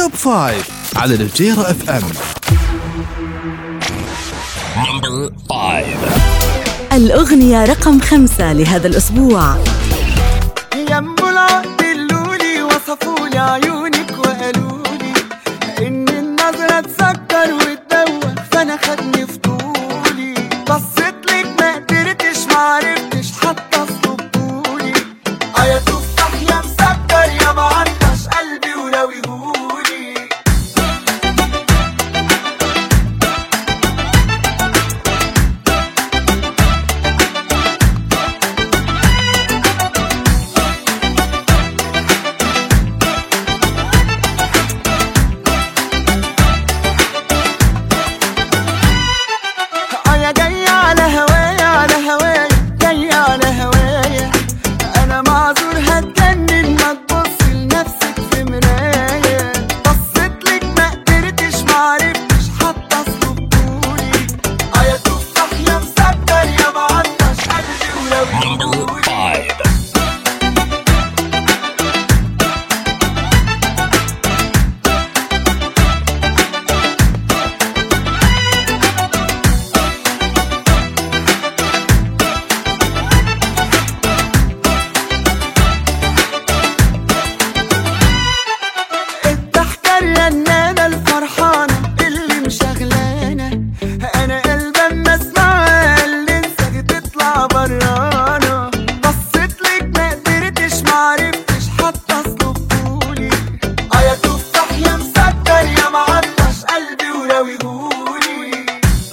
توب فايف على الفجيرة اف ام Number five. الأغنية رقم خمسة لهذا الأسبوع يم العقد اللولي وصفوا لي عيونك وقالوا لي ان النظرة تسكر وتدوخ فانا خدني فضولي بصيت لك ما قدرتش معرفتش حتى اصلب طولي اه يا تفاح يا مسكر يا معطش قلبي وراويهولي اه يا جاي على هوايا على هوايا جاي على هوايا انا معذور هتجنن ما تبص لنفسك في مراية بصيت لك ما قدرتش معرفتش حتى اصلب طولي اه يا تفاح يا مسكر يا معطش قلبي Number وراويهولي five. الضحكة الرنانة الفرحانة اللي مشغلانة أنا قلبي أما أسمعها اللي انساك تطلع برانا بصيت لك ما قدرتش معرفتش حتى أصلب طولي آه يا تفاح يا مسكر يا معطش قلبي وراويهولي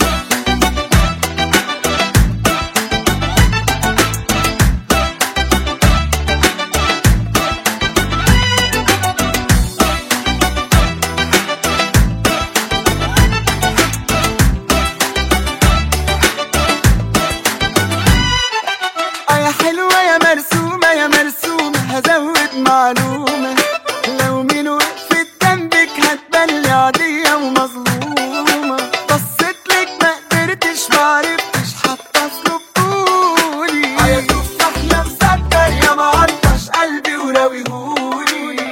آه يا حلوة يا مرسومة يا مرسومة هزود معلومة لو مين وقفت جنبك هتبان لي عادية ومظلومة بصيت لك ما قدرتش معرفتش حتى اصلب طولي آه يا تفاح يا مسكر يا معطش قلبي وراويهولي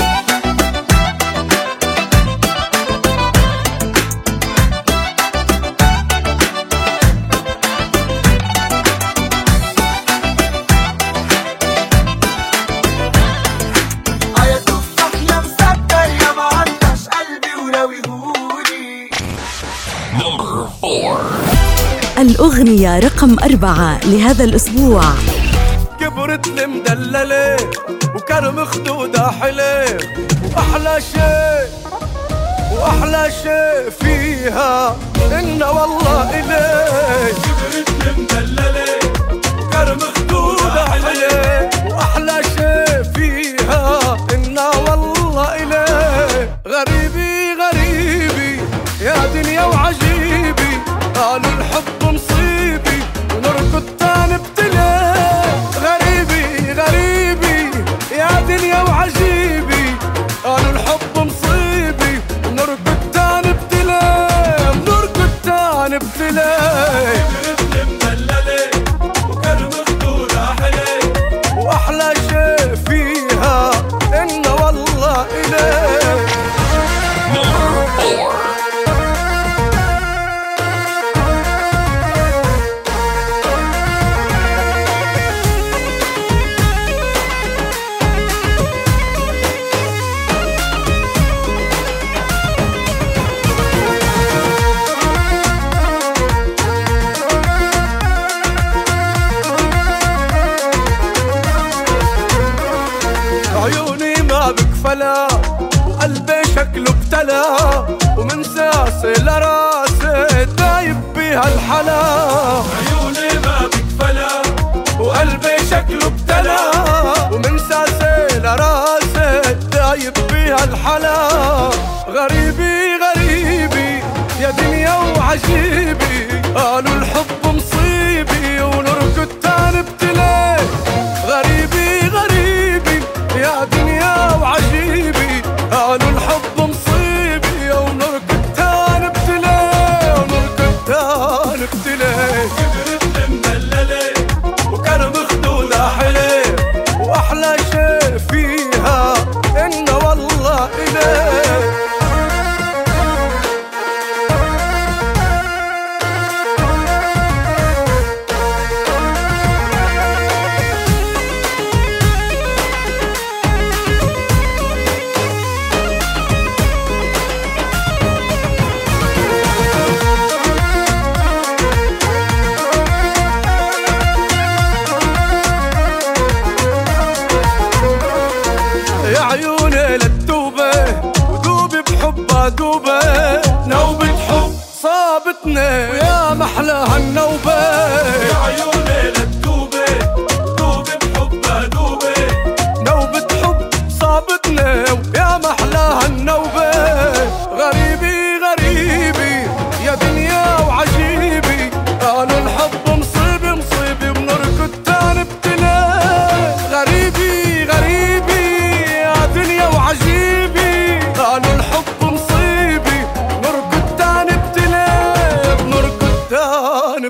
آه يا تفاح يا مسكر يا معطش قلبي وراويهولي Number four. الأغنية رقم أربعة لهذا الأسبوع كبرت المدللة وكرم خدودها حلو وأحلى شيء وأحلى شيء فيها إن والله إليه كبرت المدللة وكرم خدودها حلو وأحلى شيء فيها إن والله إليه غريبي غريبي يا دنيا وعجيبي قالوا الحب مصيبي ونركض تاني ابتلي غريبي غريبي يا دنيا وعجيبي قالوا الحب مصيبي ونركض تاني ابتلي ونركض تاني ابتلي واحلى شيء فيها ان والله اليه Number four. عيوني ما بكفلا وقلبي شكله ابتلى ومن ساسي لراسي دايب بيها الحلا عيوني ما بكفلا وقلبي شكله ابتلى ومن ساسي لراسي دايب بيها الحلا غريبي غريبي يا دنيا وعجيبي قالوا الحب مصيبي ونركض تاني ابتلي غريبي غريبي يا دنيا وعجيبي قالوا الحب مصيبي ونركض تاني ابتلي ونركض تاني ابتلي كبرت مدللة وكرم خدودها حلو واحلى شيء فيها ان والله اليه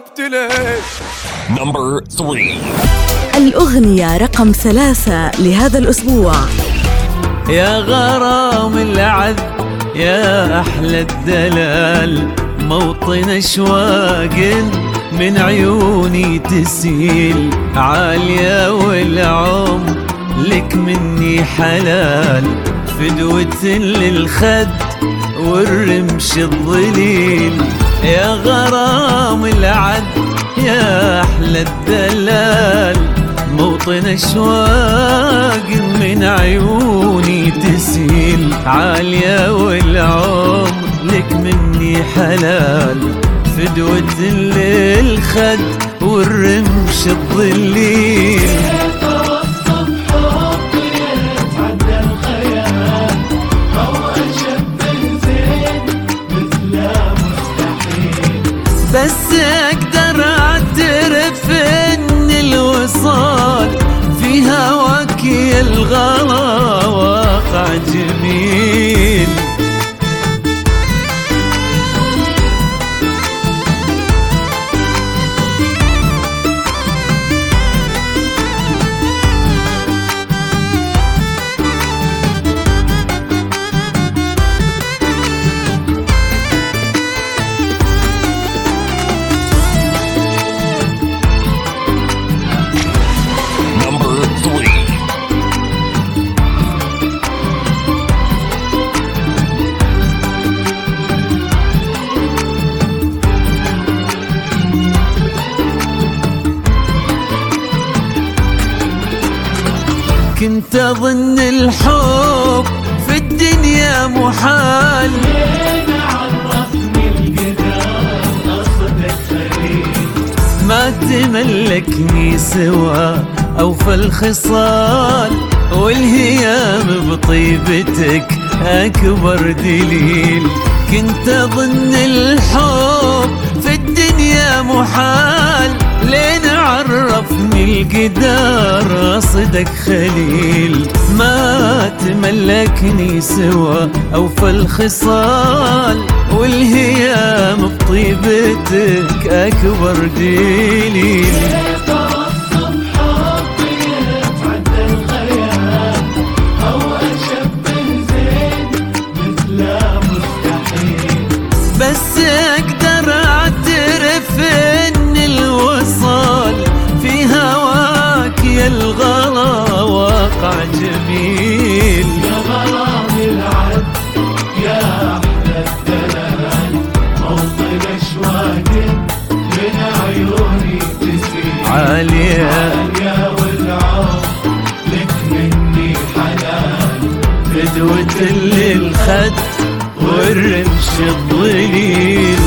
تعبت ليه Number three. الأغنية رقم ثلاثة لهذا الأسبوع يا غرام العذب يا أحلى الدلال موطن أشواق من عيوني تسيل عالية والعم لك مني حلال فدوة للخد والرمش الظليل يا غرام العذب يا أحلى الدلال موطن أشواق من عيوني تسيل عالية والعمر لك مني حلال فدوة للخد والرمش الظليل بس اقدر اعترف ان الوصال في هواك يا الغلا واقع جميل Number three. كنت اظن الحب في الدنيا محال ما تملكني سوى أوفى الخصال والهيام بطيبتك أكبر دليل كنت أظن الحب في الدنيا محال لين عرفني القدار صدق خليل ما تملكني سوى أوفى الخصال والهيام بطيبتك أكبر دليل بس اقدر اعترف ان الوصال في هواك يا الغلا واقع جميل يا غرام العد يا احلى الدلال موطن اشواق من عيوني تسيل عالية عالية والعمر لك مني حنان فدوة للخد والرمش الظليل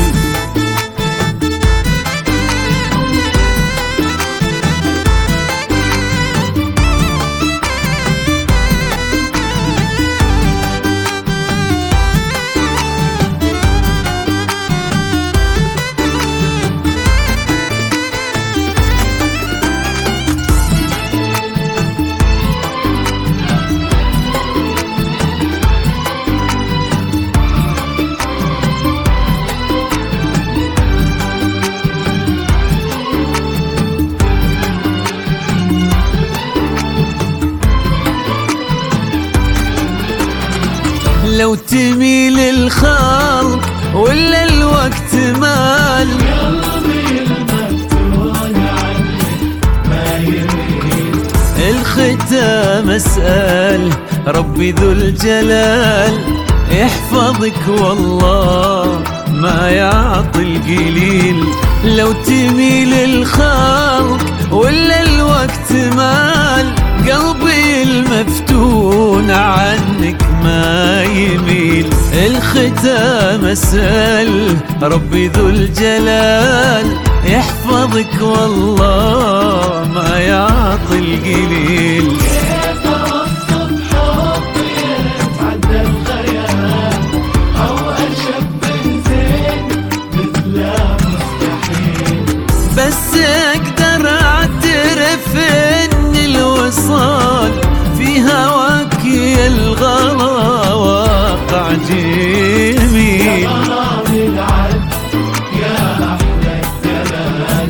لو تميل الخلق ولا الوقت مال الختام اسأل ربي ذو الجلال يحفظك والله ما يعطي القليل لو تميل الخلق ولا الوقت مال قلبي المفتون عنك ما يميل الختام اسأل ربي ذو الجلال يحفظك والله ما يعطي القليل بس اقدر اعترف ان الوصال في هواك يا الغلا واقع جميل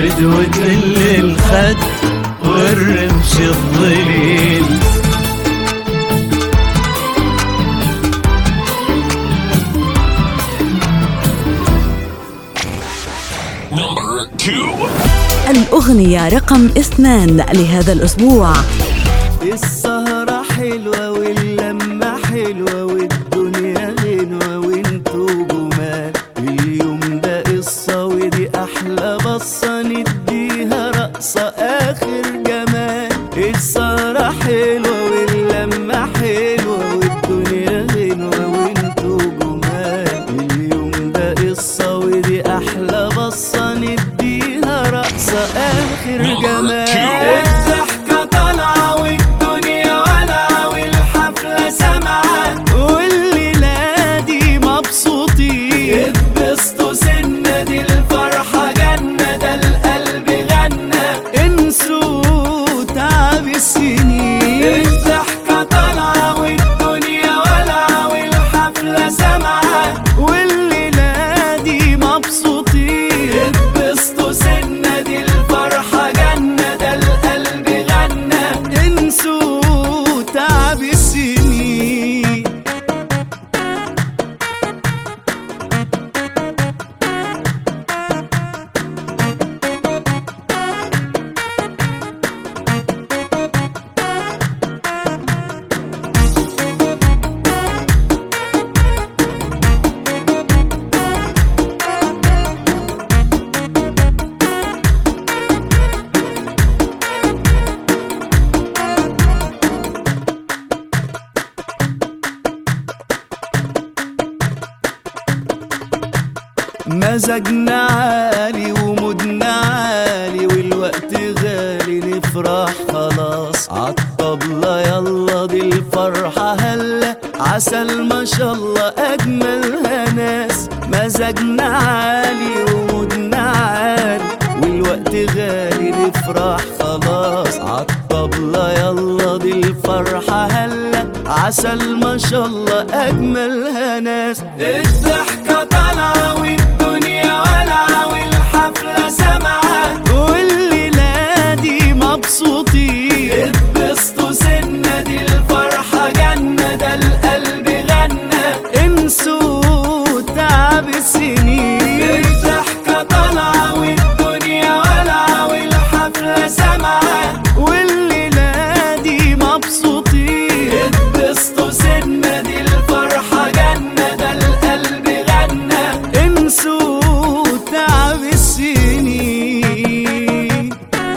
تبرد وتل الخد والرمش الظليل Number two. الأغنية رقم اثنان لهذا الأسبوع السهرة حلوة واللمة حلوة والدنيا غنوة وانتوا جمال اليوم ده قصة ودي أحلى بصة نديها رقصة آخر جمال السهرة حلوة واللمة حلوة والدنيا غنوة وانتوا جمال اليوم ده قصة ودي أحلى بصة نديها رقصة آخر جمال الضحكة طالعة والدنيا والعة والحفلة سامعة والليلة دي مبسوطين اتبسطوا سنة دي الفرحة جنة ده القلب غنى انسوا تعب السنين الضحكة طالعة والدنيا والعة والحفلة سامعة والليلة دي مبسوطين اتبسطوا سنة دي الفرحة جنة ده القلب غنى انسوا تعب السنين مزاجنا عالي ومودنا عالي والوقت غالي نفرح خلاص عالطبلة يلا دي الفرحة هلا عسل ما شاء الله أجملها ناس مزاجنا عالي ومودنا عالي والوقت غالي نفرح خلاص عالطبلة يلا دي الفرحة هلا عسل ما شاء الله أجملها ناس الضحكة طالعة والدنيا والعة والحفلة سامعة والليلة دي مبسوطين اتبسطوا سنة دي الفرحة جنة ده القلب غنى انسوا تعب السنين الضحكة طالعة والدنيا والعة والحفلة سامعة والليلة دي مبسوطين اتبسطوا سنة دي الفرحة جنة ده القلب غنى انسوا تعب السنين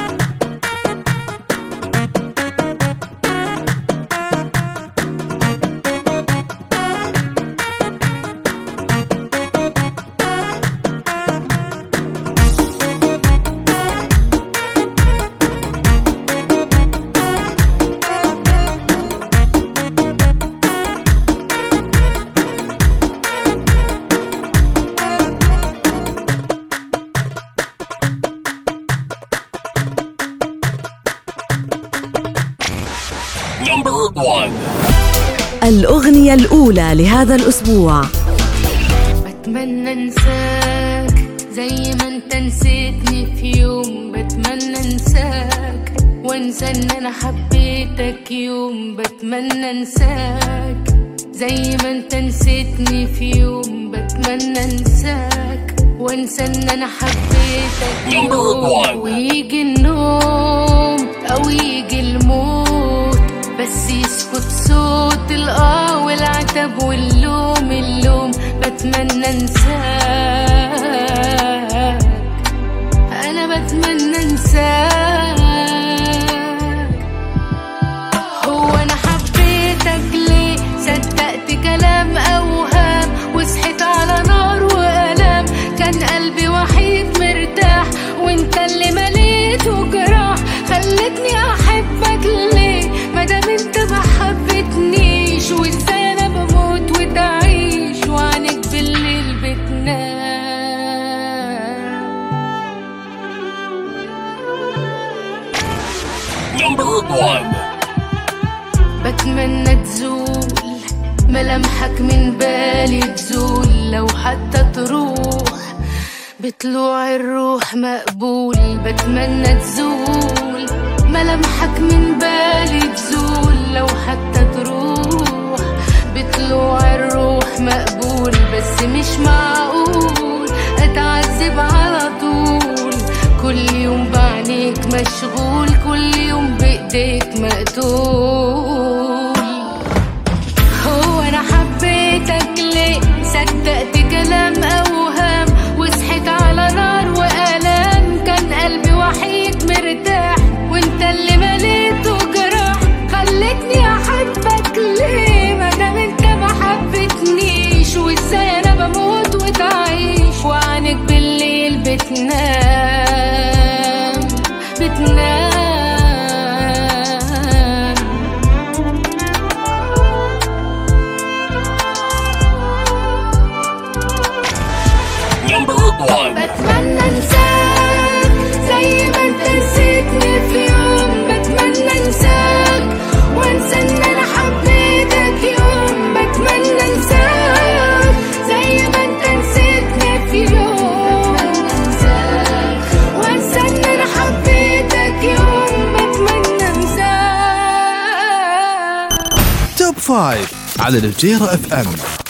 Number one. الأغنية الأولى لهذا الأسبوع بتمنى انساك زي ما انت نسيتني في يوم بتمنى انساك وانسى ان انا حبيتك يوم بتمنى انساك زي ما انت نسيتني في يوم بتمنى انساك وانسى ان انا حبيتك Number يوم one. ويجي النوم او يجي الموت بس يسكت صوت الاه والعتب واللوم اللوم بتمنى انساك انا بتمنى انساك هو انا حبيتك ليه صدقت كلام اوهام وصحيت على نار والام كان قلبي وحيد مرتاح وانت اللي مليته جراح خلتني احبك ليه مادام انت ما حبتنيش وازاي انا بموت وتعيش وعنك بالليل بتنام Number one. بتمنى تزول ملامحك من بالي تزول لو حتى تروح بطلوع الروح مقبول بتمنى تزول ملامحك من بالي تزول لو حتى تروح بطلوع الروح مقبول بس مش معقول اتعذب على طول كل يوم بعينيك مشغول كل يوم بايديك مقتول هو انا حبيتك ليه صدقت كلام اوهام وصحيت على نار والام كان قلبي وحيد مرتاح وانت اللي مليته جراح خلتني احبك ليه ما دام انت ما حبتنيش وازاي انا بموت وتعيش وعنك بالليل بتنام بتنام Number one. بتمنى انساك زي ما انت نسيتني في يوم بتمنى انساك وانسى ان انا حبيتك يوم بتمنى انساك زي ما انت نسيتني في يوم انساك وانسى ان انا حبيتك يوم بتمنى انساك توب فايف على الجيرة اف ام